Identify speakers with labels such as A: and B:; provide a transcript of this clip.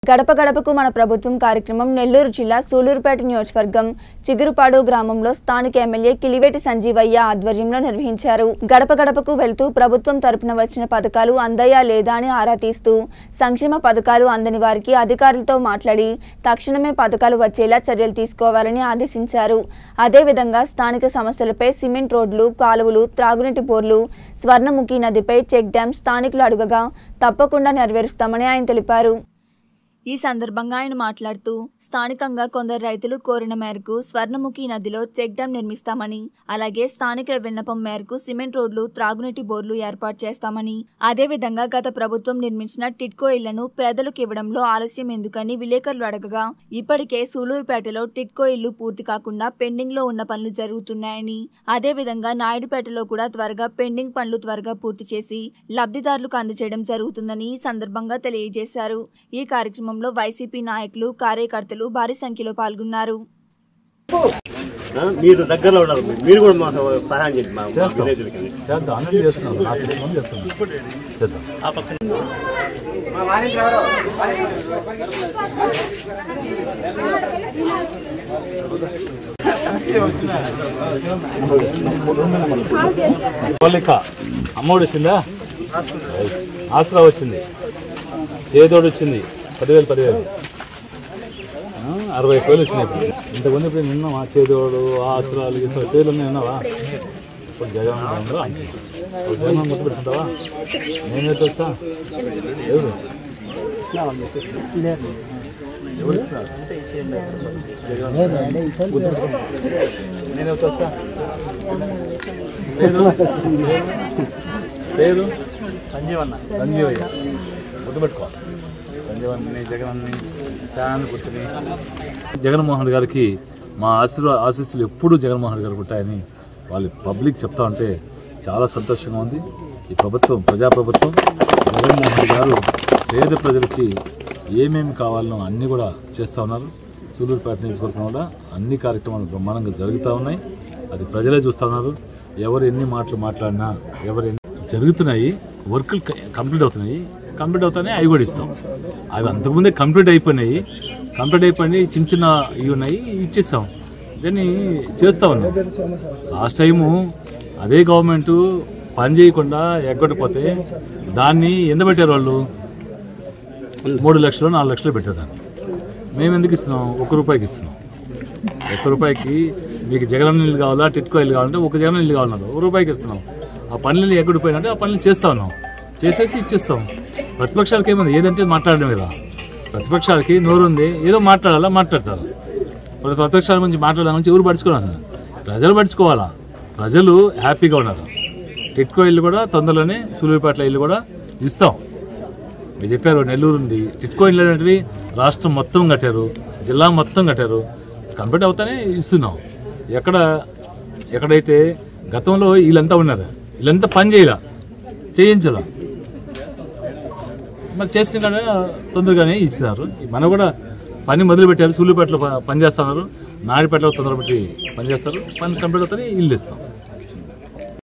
A: గడప గడపకు మన ప్రభుత్వం కార్యక్రమం నెల్లూరు జిల్లా సూలూరుపేట నియోజకవర్గం చిగురుపాడు గ్రామంలో స్థానిక ఎమ్మెల్యే కిలివేటి సంజీవయ్య ఆధ్వర్యంలో నిర్వహించారు గడప గడపకు వెళ్తూ ప్రభుత్వం తరపున వచ్చిన పథకాలు అందాయా లేదా అని ఆరా తీస్తూ సంక్షేమ పథకాలు అందని వారికి అధికారులతో మాట్లాడి తక్షణమే పథకాలు వచ్చేలా చర్యలు తీసుకోవాలని ఆదేశించారు అదేవిధంగా స్థానిక సమస్యలపై సిమెంట్ రోడ్లు కాలువలు త్రాగునీటి బోర్లు స్వర్ణముఖి నదిపై చెక్ డ్యాం స్థానికులు అడుగగా తప్పకుండా నెరవేరుస్తామని ఆయన తెలిపారు ఈ సందర్భంగా ఆయన మాట్లాడుతూ స్థానికంగా కొందరు రైతులు కోరిన మేరకు స్వర్ణముఖి నదిలో చెక్ డ్యాం నిర్మిస్తామని అలాగే స్థానికుల విన్నపం మేరకు సిమెంట్ రోడ్లు త్రాగునీటి బోర్లు ఏర్పాటు చేస్తామని అదేవిధంగా గత ప్రభుత్వం నిర్మించిన టిట్కో ఇళ్లను పేదలకు ఇవ్వడంలో ఆలస్యం ఎందుకని విలేకరులు అడగగా ఇప్పటికే సూలూరుపేటలో టిట్కో ఇల్లు పూర్తి కాకుండా పెండింగ్ లో ఉన్న పనులు జరుగుతున్నాయని అదేవిధంగా నాయుడుపేటలో కూడా త్వరగా పెండింగ్ పనులు త్వరగా పూర్తి చేసి లబ్ధిదారులకు అందజేయడం జరుగుతుందని ఈ సందర్భంగా తెలియజేశారు ఈ కార్యక్రమంలో వైసీపీ నాయకులు కార్యకర్తలు భారీ సంఖ్యలో పాల్గొన్నారు
B: ఆ, మీరు దగ్గరలో ఉన్నారు మీరు కూడా మాకు సహాయం చేయండి మా మా విలేజ్లకి
C: చేద్దాం అన్నీ చేస్తున్నాం నా చేస్తున్నాం చేస్తున్నాం చేద్దాం
B: ఆ పక్కన
C: పోలిక అమ్మఒడి వచ్చిందా ఆసరా వచ్చింది చేదోడు వచ్చింది పదివేలు పదివేలు ఆ, అరవై వేలు వచ్చినాయి ఇప్పుడు ఇంతకుముందు ఇప్పుడు నిన్నావా చేదోడు ఆసరాలు ఇంత పేర్లు ఉన్నాయి విన్నావా ఇప్పుడు జగన్ ఉందో అంతే. ఇప్పుడు జగన్ గుర్తు పెట్టుకుంటావా నేనే తెలుసా ఎవరు ఎవరు ఇస్తున్నారు? నేనే తెలుసా పేరు పేరు సంజీవన్న సంజీవయ్య గుర్తుపెట్టుకో సంజీవన్ని జగనన్ని ఫ్యాన్ గుర్తుని జగన్మోహన్ గారికి మా ఆశీర్వా ఆశీస్సులు ఎప్పుడూ జగన్మోహన్ గారికి ఉంటాయని వాళ్ళు పబ్లిక్ చెప్తా ఉంటే చాలా సంతోషంగా ఉంది ఈ ప్రభుత్వం ప్రజాప్రభుత్వం జగన్మోహన్ గారు పేద ప్రజలకి ఏమేమి కావాలనో అన్నీ కూడా చేస్తూ ఉన్నారు సూలూరుపేట నియోజకవర్గం కూడా అన్ని కార్యక్రమాలు బ్రహ్మాండంగా జరుగుతూ ఉన్నాయి అది ప్రజలే చూస్తూ ఉన్నారు ఎవరు ఎన్ని మాటలు మాట్లాడినా ఎవరు ఎన్ని జరుగుతున్నాయి వర్కులు క- కంప్లీట్ అవుతున్నాయి కంప్లీట్ అవుతాయి అవి కూడా ఇస్తాం అవి అంతకుముందే కంప్లీట్ అయిపోయినాయి కంప్లీట్ అయిపోయి చిన్న చిన్న ఇవి ఉన్నాయి ఇచ్చేస్తాం దాన్ని చేస్తా ఉన్నాం లాస్ట్ టైము అదే గవర్నమెంట్ పని చేయకుండా ఎగ్గొట్టిపోతే దాన్ని ఎంత పెట్టారు వాళ్ళు మూడు లక్షలు నాలుగు లక్షలు పెట్టేదాన్ని మేము ఎందుకు ఇస్తున్నాం ఒక రూపాయికి ఇస్తున్నాం ఒక్క రూపాయికి మీకు జగన్ ఇల్లు కావాలా టిట్కో ఇల్లు కావాలంటే ఒక జగన్ ఇల్లు కావాలన్నారు ఒక రూపాయికి ఇస్తున్నాం ఆ పనులు ఎక్కడిపోయినంటే ఆ పనులు చేస్తా ఉన్నాం చేసేసి ఇచ్చేస్తాం ప్రతిపక్షాలకి ఏముంది ఏదంటే మాట్లాడడం కదా ప్రతిపక్షాలకి నోరు ఉంది ఏదో మాట్లాడాలా మాట్లాడతారు ప్రతి ప్రతిపక్షాల గురించి మాట్లాడడం గురించి ఎవరు పడుచుకోవాలి ప్రజలు పడుచుకోవాలా ప్రజలు హ్యాపీగా ఉన్నారు టిట్కో ఇల్లు కూడా తొందరలోనే సూలూరుపేటల ఇల్లు కూడా ఇస్తాం మీరు చెప్పారు నెల్లూరు ఉంది టిట్కో ఇల్లు అనేటివి రాష్ట్రం మొత్తం కట్టారు జిల్లా మొత్తం కట్టారు కంప్లీట్ అవుతానే ఇస్తున్నాం ఎక్కడ ఎక్కడైతే గతంలో వీళ్ళంతా ఉన్నారు వీళ్ళంతా పని చేయాల చేయించాల మరి చేసిన కాడ తొందరగానే ఇస్తున్నారు మనం కూడా పని మొదలు పెట్టారు సూళ్ళుపేటలో ప- పని చేస్తున్నారు నాయుడుపేటలో తొందర పెట్టి పని చేస్తారు పని కంప్లీట్ అవుతానే ఇల్లు ఇస్తాం